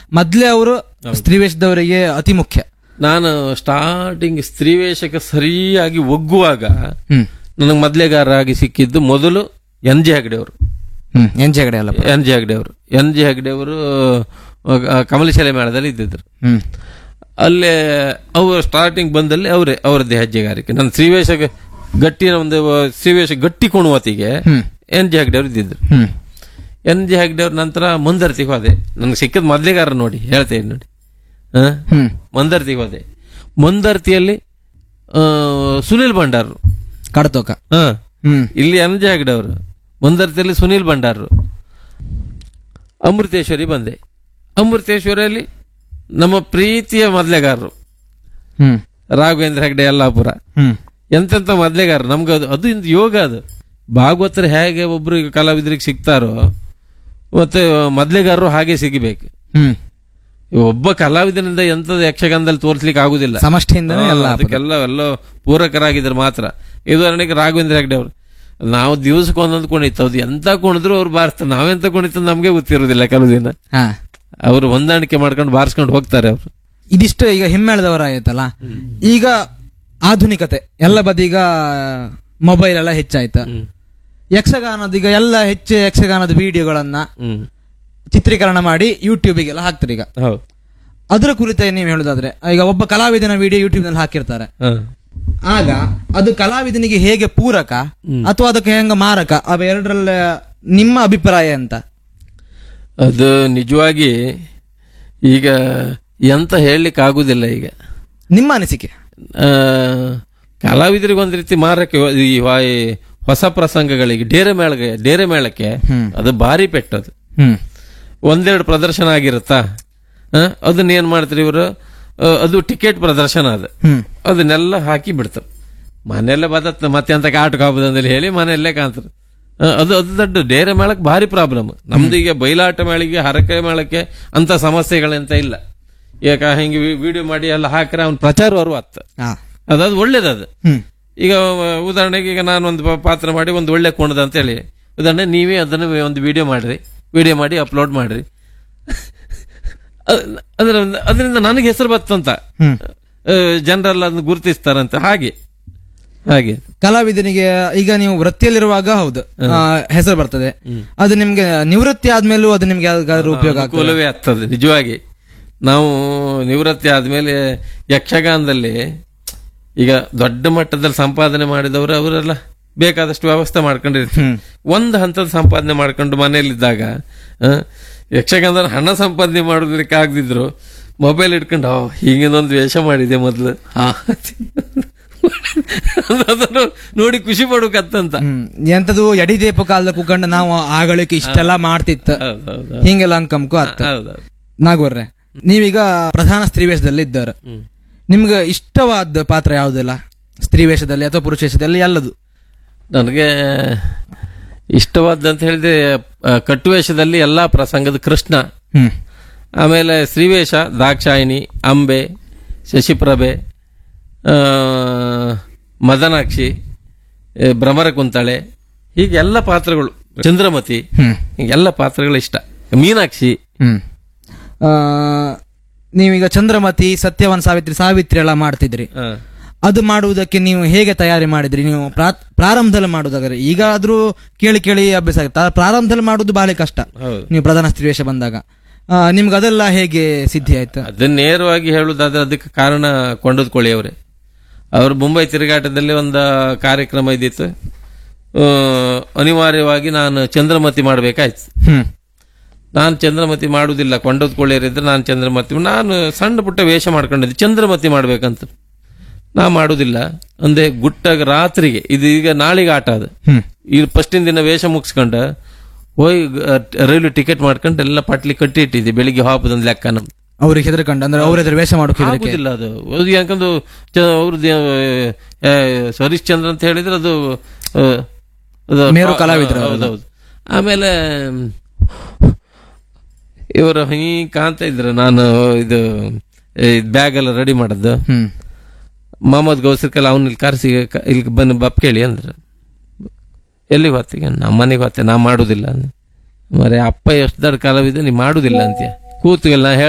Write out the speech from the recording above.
ಮೊದ್ಲೇ ಅವರು ಸ್ತ್ರೀವೇಷದವರಿಗೆ ಅತಿ ಮುಖ್ಯ ನಾನು ಸ್ಟಾರ್ಟಿಂಗ್ ಸ್ತ್ರೀವೇಷಕ್ಕೆ ಸರಿಯಾಗಿ ಒಗ್ಗುವಾಗ ಹ್ಮ್ ನನಗೆ ಮೊದಲೇಗಾರರಾಗಿ ಸಿಕ್ಕಿದ್ದು ಮೊದಲು ಎನ್ ಜಿ ಹೆಗ್ಡೆ ಅವರು ಹ್ಮ್ ಎನ್ ಜಗಡೆ ಅಲ್ಲ ಎನ್ ಜಿ ಹೆಗ್ಡೆ ಅವರು ಎನ್ ಜಿ ಹೆಗ್ಡೆ ಅವರು ಕಮಲಶಾಲೆ ಮೇಳದಲ್ಲಿ ಇದ್ದಿದ್ರು ಹ್ಮ್ ಅಲ್ಲೇ ಅವರು ಸ್ಟಾರ್ಟಿಂಗ್ ಬಂದಲ್ಲಿ ಅವರೇ ಅವರದ್ದೇ ಹೆಜ್ಜೆಗಾರಿಕೆ ನನ್ನ ಶ್ರೀವೇಶ ಗಟ್ಟಿನ ಒಂದು ಶ್ರೀವೇಶ ಗಟ್ಟಿ ಕುಣುವತಿಗೆ ಹ್ಮ್ ಎನ್ ಜಿ ಹೆಗ್ಡೆ ಅವರು ಇದ್ದಿದ್ರು ಹ್ಮ್ ಎನ್ ಜಿ ಹೆಗ್ಡೆ ಅವ್ರ ನಂತರ ಮಂದರ್ತಿಗೆ ಹೋದೆ ನನಗೆ ಸಿಕ್ಕಿದ ಮೊದಲೇಗಾರ ನೋಡಿ ಹೇಳ್ತೇನೆ ನೋಡಿ ಹ? ಹ್ಮ್ ಮಂದರ್ತಿಗೆ ಹೋದೆ ಮಂದರ್ತಿಯಲ್ಲಿ ಆ, ಸುನಿಲ್ ಭಂಡಾರ್ ಕಡತೋಕ ಹ ಹ್ಮ್ ಇಲ್ಲಿ ಎನ್ ಜಿ ಹೆಗ್ಡೆ ಅವರು ಮಂದರ್ತಿಯಲ್ಲಿ ಸುನಿಲ್ ಭಂಡಾರ್ ಅಮೃತೇಶ್ವರಿ ಬಂದೆ ಅಮೃತೇಶ್ವರಿಯಲ್ಲಿ ನಮ್ಮ ಪ್ರೀತಿಯ ಮೊದಲೆಗಾರರು ಹ್ಮ್ ರಾಘವೇಂದ್ರ ಹೆಗ್ಡೆ ಯಲ್ಲಾಪುರ ಹ್ಮ್ ಎಂತೆಂತ ಮೊದಲೆಗಾರರು ನಮ್ಗೆ ಅದು ಅದು ಇಂದು ಯೋಗ ಅದು ಭಾಗವತರು ಹೇಗೆ ಒಬ್ರು ಈಗ ಕಲಾವಿದರಿಗೆ ಸಿಗ್ತಾರೋ ಮತ್ತೆ ಮೊದಲೆಗಾರರು ಹಾಗೆ ಸಿಗಬೇಕು ಹ್ಮ್ ಒಬ್ಬ ಕಲಾವಿದನಿಂದ ಎಂತದ ಯಕ್ಷಗಾನದಲ್ಲಿ ತೋರಿಸ್ಲಿಕ್ಕೆ ಆಗುದಿಲ್ಲ ಸಮಷ್ಟಿಯಿಂದನೇ ಎಲ್ಲ ಹಾ, ಅದಕ್ಕೆಲ್ಲ ಎಲ್ಲ ಪೂರಕರಾಗಿದ್ರು ಮಾತ್ರ ಉದಾಹರಣೆಗೆ ರಾಘವೇಂದ್ರ ಹೆಗ್ಡೆ ಅವರು ನಾವು ದಿವಸಕ್ಕೆ ಒಂದೊಂದು ಕುಣಿತ ಅದು ಎಂತ ಕುಣಿದ್ರು ಅವ್ರು ಬಾರಿಸ್ತಾರೆ ನಾವೆಂತ ಕುಣಿತ ನಮ್ಗೆ ಗೊತ್ತಿರೋದಿಲ್ಲ ಕೆಲವು ದಿನ ಹಾ ಅವರು ಹೊಂದಾಣಿಕೆ ಮಾಡ್ಕೊಂಡು ಬಾರಿಸ್ಕೊಂಡು ಹೋಗ್ತಾರೆ ಅವರು ಇದಿಷ್ಟು ಈಗ ಹಿಮ್ಮೇಳದವರಾಯ್ತಲ್ಲ ಈಗ ಆಧುನಿಕತೆ ಎಲ್ಲ ಬದೀಗ ಮೊಬೈಲ್ ಎಲ್ಲ ಹೆಚ್ಚಾಯ್ತು ಯಕ್ಷಗಾನದ ಈಗ ಎಲ್ಲ ಹೆಚ್ಚು ಯಕ್ಷಗಾನದ ವಿಡಿಯೋಗಳನ್ನ ಹ್ಮ್ ಚಿತ್ರೀಕರಣ ಮಾಡಿ ಯೂಟ್ಯೂಬಿಗೆಲ್ಲ ಹಾಕ್ತಾರೆ ಈಗ ಹೌದು ಅದರ ಕುರಿತ ನೀವು ಹೇಳುದಾದ್ರೆ ಈಗ ಒಬ್ಬ ಕಲಾವಿದನ ವಿಡಿಯೋ ಯೂಟ್ಯೂಬ್ ನಲ್ಲಿ ಹಾಕಿರ್ತಾರೆ ಹಾ. ಆಗ ಅದು ಕಲಾವಿದನಿಗೆ ಹೇಗೆ ಪೂರಕ ಅಥವಾ ಅದಕ್ಕೆ ಹೆಂಗ ಮಾರಕ ಅವೆರಡರಲ್ಲ ನಿಮ್ಮ ಅಭಿಪ್ರಾಯ ಅಂತ ಅದು ನಿಜವಾಗಿ ಈಗ ಎಂತ ಹೇಳಲಿಕ್ಕೆ ಆಗುದಿಲ್ಲ ಈಗ ನಿಮ್ಮ ಅನಿಸಿಕೆ ಆ, ಕಲಾವಿದರಿಗೆ ಒಂದ್ ರೀತಿ ಮಾರಕ್ಕೆ ಈ ವಾ- ಈ ಹೊಸ ಪ್ರಸಂಗಗಳಿಗೆ ಡೇರೆ ಮೇಳಗೆ ಡೇರೆ ಮೇಳಕ್ಕೆ ಅದು ಭಾರಿ ಪೆಟ್ಟದು ಹ್ಮ್ ಒಂದೆರಡು ಪ್ರದರ್ಶನ ಆಗಿರುತ್ತಾ ಆ, ಅದನ್ನ ಏನ್ ಮಾಡ್ತಾರೆ ಇವರು ಅದು ಟಿಕೆಟ್ ಪ್ರದರ್ಶನ ಅದು ಹ್ಮ್ ಅದನ್ನೆಲ್ಲ ಹಾಕಿ ಬಿಡ್ತಾರೆ ಮನೆಯಲ್ಲೇ ಬದತ್ ಮತ್ತೆ ಅಂತ ಆಟಕ್ಕೆ ಆಗ್ಬೋದು ಅಂತ ಹೇಳಿ ಮನೆಯಲ್ಲೇ ಕಾಣ್ತಾರೆ ಆ, ಅದು ಅದು ದೊಡ್ಡ ಡೇರೆ ಮೇಳಕ್ಕೆ ಭಾರಿ ಪ್ರಾಬ್ಲಮ್ ನಮ್ದು ಈಗ ಬಯಲಾಟ ಮೇಳಿಗೆ ಹರಕೆ ಮೇಳಕ್ಕೆ ಅಂತ ಸಮಸ್ಯೆಗಳಂತ ಇಲ್ಲ ಈಗ ಹಿಂಗೆ ವಿಡಿಯೋ ಮಾಡಿ ಎಲ್ಲ ಹಾಕ್ರೆ ಅವ್ನ ಪ್ರಚಾರ ಬರುವ ಅತ್ತ ಹಾ ಅದಾದ ಒಳ್ಳೇದದು ಹ್ಮ್ ಈಗ ಅಹ್, ಉದಾಹರಣೆಗೆ ಈಗ ನಾನು ಒಂದು ಪ- ಪಾತ್ರ ಮಾಡಿ ಒಂದು ಒಳ್ಳೆ ಕೋಣದ ಅಂತ ಹೇಳಿ ಉದಾಹರಣೆ ನೀವೇ ಅದನ್ನು ಒಂದು ವಿಡಿಯೋ ಮಾಡ್ರಿ ವಿಡಿಯೋ ಮಾಡಿ ಅಪ್ಲೋಡ್ ಮಾಡ್ರಿ ಅದ್- ಅದರ ಅದರಿಂದ ನನಗೆ ಹೆಸರು ಬತ್ತಂತ ಹ್ಮ್ ಜನರೆಲ್ಲ ಅದನ್ನ ಗುರುತಿಸ್ತಾರಂತ ಹಾಗೆ ಹಾಗೆ ಕಲಾವಿದನಿಗೆ ಈಗ ನೀವು ವೃತ್ತಿಯಲ್ಲಿರುವಾಗ ಹೌದು ಆ, ಹೆಸರು ಬರ್ತದೆ ಅದು ನಿಮ್ಗೆ ನಿವೃತ್ತಿ ಆದ್ಮೇಲೂ ಅದು ನಿಮ್ಗೆ ಯಾವ್ದಾದ್ರು ಉಪಯೋಗ ಆಗ್ತದೆ ಅನುಕೂಲವೇ ಆಗ್ತದೆ ನಿಜವಾಗಿ ನಾವು ನಿವೃತ್ತಿ ಆದ್ಮೇಲೆ ಯಕ್ಷಗಾನದಲ್ಲಿ ಈಗ ದೊಡ್ಡ ಮಟ್ಟದಲ್ಲಿ ಸಂಪಾದನೆ ಮಾಡಿದವರು ಅವರೆಲ್ಲ ಬೇಕಾದಷ್ಟು ವ್ಯವಸ್ಥೆ ಮಾಡ್ಕೊಂಡಿರ್ತಾರೆ ಒಂದು ಹಂತದ ಸಂಪಾದನೆ ಮಾಡ್ಕೊಂಡು ಮನೆಯಲ್ಲಿದ್ದಾಗ ಆ, ಯಕ್ಷಗಾನದಲ್ಲಿ ಹಣ ಸಂಪಾದನೆ ಮಾಡೋದಕ್ಕೆ ಆಗದಿದ್ರು ಮೊಬೈಲ್ ಇಟ್ಕೊಂಡು "ಆ, ಹೀಗೇನೊಂದು ವೇಷ ಮಾಡಿದೆ ಮೊದಲು ಅದನ್ನು ನೋಡಿ ಖುಷಿ ಪಡ್ಬೇಕತ್ತಂತ ಹ್ಮ್ ಎಂತದು ಎಡಿದೇಪ ಕಾಲದ ಕುಕ್ಕಂಡ ನಾವು ಆಗಳಿಕೆ ಇಷ್ಟೆಲ್ಲ ಮಾಡ್ತಿತ್ತು ಹೌದೌದು ಹಿಂಗೆಲ್ಲ ಅಂಕಂಕು ಅತ್ತ ಹೌದೌದು ನಾಗವರ್ರೆ ನೀವೀಗ ಪ್ರಧಾನ ಸ್ತ್ರೀವೇಷದಲ್ಲಿ ಇದ್ದಾರೆ ನಿಮ್ಗೆ ಇಷ್ಟವಾದ ಪಾತ್ರ ಯಾವುದಿಲ್ಲ ಸ್ತ್ರೀವೇಷದಲ್ಲಿ ಅಥವಾ ಪುರುಷ ವೇಷದಲ್ಲಿ ಎಲ್ಲದು ನನಗೆ ಇಷ್ಟವಾದಂತ ಹೇಳಿದ್ರೆ ಆ, ಕಟ್ಟುವೇಷದಲ್ಲಿ ಎಲ್ಲಾ ಪ್ರಸಂಗದ ಕೃಷ್ಣ ಹ್ಮ್ ಆಮೇಲೆ ಶ್ರೀವೇಷ ದಾಕ್ಷಾಯಿಣಿ ಅಂಬೆ ಶಶಿಪ್ರಭೆ ಆ, ಮದನಾಕ್ಷಿ ಆ, ಭ್ರಮರ ಕುಂತಳೆ ಹೀಗೆ ಎಲ್ಲ ಪಾತ್ರಗಳು ಚಂದ್ರಮತಿ ಹ್ಮ್ ಹೀಗೆಲ್ಲ ಪಾತ್ರಗಳು ಇಷ್ಟ ಮೀನಾಕ್ಷಿ ಹ್ಮ್ ಆ, ನೀವೀಗ ಚಂದ್ರಮತಿ ಸತ್ಯವನ್ ಸಾವಿತ್ರಿ ಸಾವಿತ್ರಿ ಎಲ್ಲ ಮಾಡ್ತಿದ್ರಿ ಆ, ಅದು ಮಾಡುವುದಕ್ಕೆ ನೀವು ಹೇಗೆ ತಯಾರಿ ಮಾಡಿದ್ರಿ ನೀವು ಪ್ರಾ- ಪ್ರಾರಂಭದಲ್ಲಿ ಮಾಡುವುದಾದ್ರೆ ಈಗ ಆದ್ರೂ ಕೇಳಿ ಕೇಳಿ ಅಭ್ಯಾಸ ಆಗುತ್ತೆ ಆ ಪ್ರಾರಂಭದಲ್ಲಿ ಮಾಡುವುದು ಬಹಳ ಕಷ್ಟ ಹೌದು ನೀವು ಪ್ರಧಾನ ಸ್ತ್ರೀವೇಷ ಬಂದಾಗ ಆ, ನಿಮ್ಗೆ ಅದೆಲ್ಲ ಹೇಗೆ ಸಿದ್ಧಿ ಆಯ್ತು ಅದನ್ನ ನೇರವಾಗಿ ಹೇಳುದಾದ್ರೆ ಅದಕ್ಕೆ ಕಾರಣ ಕೊಂಡದ್ಕೊಳ್ಳಿ ಅವರೇ ಅವರು ಮುಂಬೈ ತಿರುಗಾಟದಲ್ಲಿ ಒಂದು ಕಾರ್ಯಕ್ರಮ ಇದ್ದಿತ್ತು ಆ, ಅನಿವಾರ್ಯವಾಗಿ ನಾನು ಚಂದ್ರಮತಿ ಮಾಡಬೇಕಾಯ್ತು ಹ್ಮ್ ನಾನು ಚಂದ್ರಮತಿ ಮಾಡುವುದಿಲ್ಲ ಕೊಂಡದ್ಕೊಳ್ಳಿರಿದ್ರೆ ನಾನು ಚಂದ್ರಮತಿ ನಾನು ಸಣ್ಣ ಪುಟ್ಟ ವೇಷ ಮಾಡ್ಕೊಂಡಿದ್ದೆ ಚಂದ್ರಮತಿ ಮಾಡ್ಬೇಕಂತ ನಾ ಮಾಡುದಿಲ್ಲ ಒಂದೇ ಗುಟ್ಟಾಗ ರಾತ್ರಿಗೆ ಇದು ಈಗ ನಾಳೆಗೆ ಆಟ ಅದು ಹ್ಮ್ ಈ ಫಸ್ಟಿನ ದಿನ ವೇಷ ಮುಗಿಸ್ಕೊಂಡ ಹೋಗಿ ರೈಲ್ವೆ ಟಿಕೆಟ್ ಮಾಡ್ಕೊಂಡು ಎಲ್ಲ ಪಟ್ಲಿ ಕಟ್ಟಿ ಇಟ್ಟಿದ್ದೆ ಬೆಳಿಗ್ಗೆ ಹಾಪದೊಂದು ಲೆಕ್ಕ ನಮ್ದು ಅವ್ರಿಗೆ ಹೆದರ್ಕೊಂಡು ಅಂದ್ರೆ ಅವ್ರ ಎದುರು ವೇಷ ಮಾಡೋಕೆ ಹೆದರಿಕೆ ಆಗುದಿಲ್ಲ ಅದು ಅದು ಯಾಕಂದ್ರೆ ಚ- ಅವ್ರದ್ದು ಆ, ಸರೀಶ್ ಚಂದ್ರ ಅಂತ ಹೇಳಿದ್ರೆ ಅದು ಆ, ಅದು ಮೇರು ಕಲಾವಿದ್ರು ಅವ್ರು. ಹೌದೌದು ಆಮೇಲೆ ಇವರು ಹಿಂಗೆ ಕಾಣ್ತಾ ಇದ್ರು ನಾನು ಇದು ಬ್ಯಾಗ್ ಎಲ್ಲ ರೆಡಿ ಮಾಡದ್ದು ಹ್ಮ್ ಮೊಹಮ್ಮದ್ ಗೌಸರ್ಕಲ್ ಅವ್ನ ಇಲ್ಲಿ ಕರೆಸಿ ಇಲ್ಲಿ ಬಂದು ಬಪ್ ಕೇಳಿ ಅಂದ್ರೆ ಎಲ್ಲಿಗೆ ಹೊತ್ತಿಗೆ ನಮ್ಮ ಮನೆಗೆ ಹೊತ್ತೆ ನಾ ಮಾಡುದಿಲ್ಲ ಅಂದೆ. ಮರೆ ಅಪ್ಪ ಎಷ್ಟು ದೊಡ್ಡ ಕಲಾವಿದ ನೀ ಮಾಡುದಿಲ್ಲ ಅಂತೀಯ ಕೂತು ಎಲ್ಲ